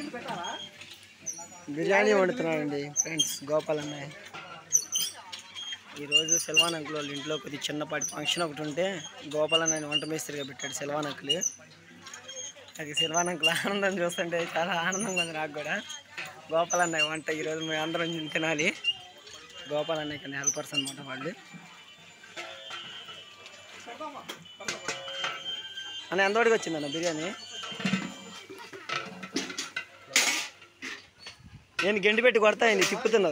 Biryani వండుతున్నాడండి friends Gopal అన్నయ్య ఈరోజు సెల్వాన్ uncle వాళ్ళ ఇంట్లో కొద్ది చిన్నపాటి ఫంక్షన్ ఒకటి ఉంటే గోపాల్ అన్నయ్య వంట మేస్త్రిగా పెట్టాడు సెల్వాన్ అంకుల్ అది సెల్వాన్ అంకుల్ ఆనందం చూస్తుంటే చాలా ఆనందంగా ఉంది నాకు కూడా గోపాల్ అన్నయ్య వంట ఈరోజు మేము అందరం తినాలి గోపాల్ అన్నయ్య కింద హెల్పర్స్ అనమాట వాళ్ళు అన్న ఎంతవరకు వచ్చిందన్న బిర్యానీ నేను గెంటి పెట్టి కొడతాయండి తిప్పుతున్నావు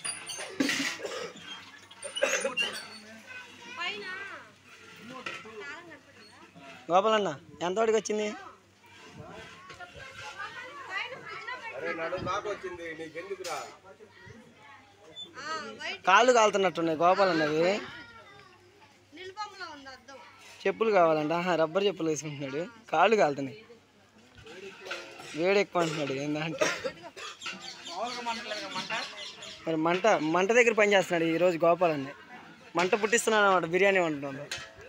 గోపాలన్న ఎంతవరకు వచ్చింది కాళ్ళు కాలుతున్నట్టున్నాయి గోపాలన్నవి నిలుపంలో ఉంది అద్దం చెప్పులు కావాలంట ఆహా, రబ్బర్ చెప్పులు వేసుకుంటున్నాడు కాళ్ళు కాలుతున్నాయి వేడి ఎక్కువ అంటున్నాడు ఏంటంటే మరి మంట మంట దగ్గర పని చేస్తున్నాడు ఈరోజు గోపాల్ అన్న మంట పుట్టిస్తున్నాడు అనమాట బిర్యానీ వండడంలో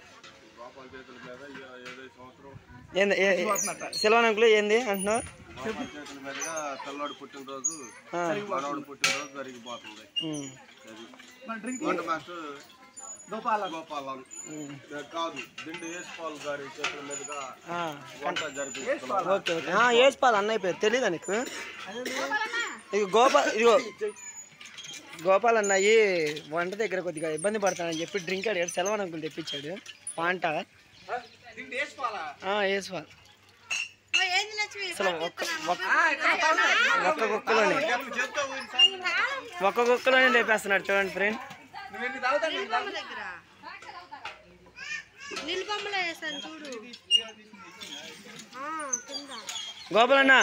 ఏంది సెలవన్ అంకులు ఏంది అంటున్నావు చేతుల మీదుగా తెల్లవాడు పుట్టినరోజు ఆ, మనవాడు పుట్టినరోజు జరిగిపోతుంది ఉమ్, అది వంట మాస్టర్ గోపాలం ఉమ్, కాదు దిండు యేసుపాల్ గారి చేతుల మీదుగా ఆ, వంట జరిపిస్తున్నారు ఓకే ఓకే ఆ, వేసిపాలి అన్నయ్య పేరు తెలీదా నీకు ఇది గోపాల్ ఇదిగో గోపాల్ అన్నయ్యి వంట దగ్గర కొద్దిగా ఇబ్బంది పడతానని చెప్పి డ్రింక్ అడిగాడు సెలవన్ అంకుల్ తెప్పించాడు పాంట వేసిపాల్ ఓ, ఏంది లక్ష్మి అసలు ఒక్క ఒక్క ఒక్క కుక్కలోనే ఒక్క కుక్కలోనే లేపేస్తున్నాడు చూడండి ఫ్రెండ్ నిలుపమ్మ దగ్గర నిలుపమ్మలో వేసాను చూడు ఆ, కింద గోపాల్ అన్న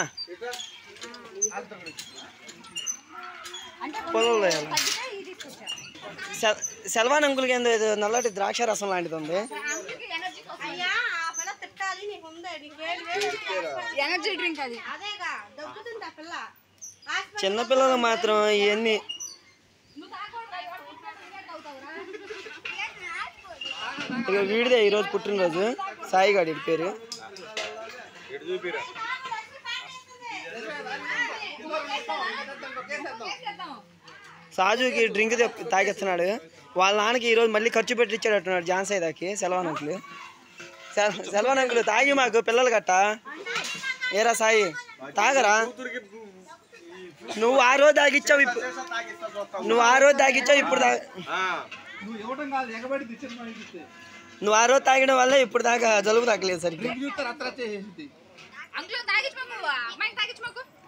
పొలంలో వేయాలి. సెల్- సెల్వాన్ అంకుల్కి ఏందో ఏదో నల్లటి ద్రాక్ష రసం లాంటిది ఉంది అయ్యా ఆ పిల్ల తిట్టాలి నీకు ఉందే నీకు వేడి వేడి ఎనర్జీ డ్రింక్ అది అదేగా దగ్గుతుంది ఆ పిల్ల హాస్పిటల్ చిన్నపిల్లలు మాత్రం ఇవన్నీ ఇక వీడిదే ఈరోజు పుట్టినరోజు సాయిగాడి వీడి పేరు ఇటు చూపిరా సాజుకి డ్రింక్ తెప్పి- తాగిస్తున్నాడు వాళ్ళ నాన్నకి ఈరోజు మళ్ళీ ఖర్చు పెట్టించాడట్టున్నాడు జాన్సైదాకి సెలవన్ అంకుల్ సెల్- సెలవన్ అంకుల్ తాగి మాకు పిల్లలు గట్ట ఏరా సాయి తాగరా కూతురికి నువ్వు ఆ రోజు తాగిచ్చావు ఇప్పుడు తాగిస్తా చూస్తాం నువ్వు ఆ రోజు తాగిచ్చావు ఇప్పుడు తా నువ్వు ఇవ్వడం కాదు ఎగబడి తెచ్చిన మనకి ఇస్తే నువ్వు ఆ రోజు తాగడం వల్ల ఇప్పుడు దాకా జలుబు తగ్గలేదు సరిగ్గా చూస్తే రత్త రచ్చ చేసింది అంకుల్ తాగించు మాకు అమ్మాయిని తాగించు మాకు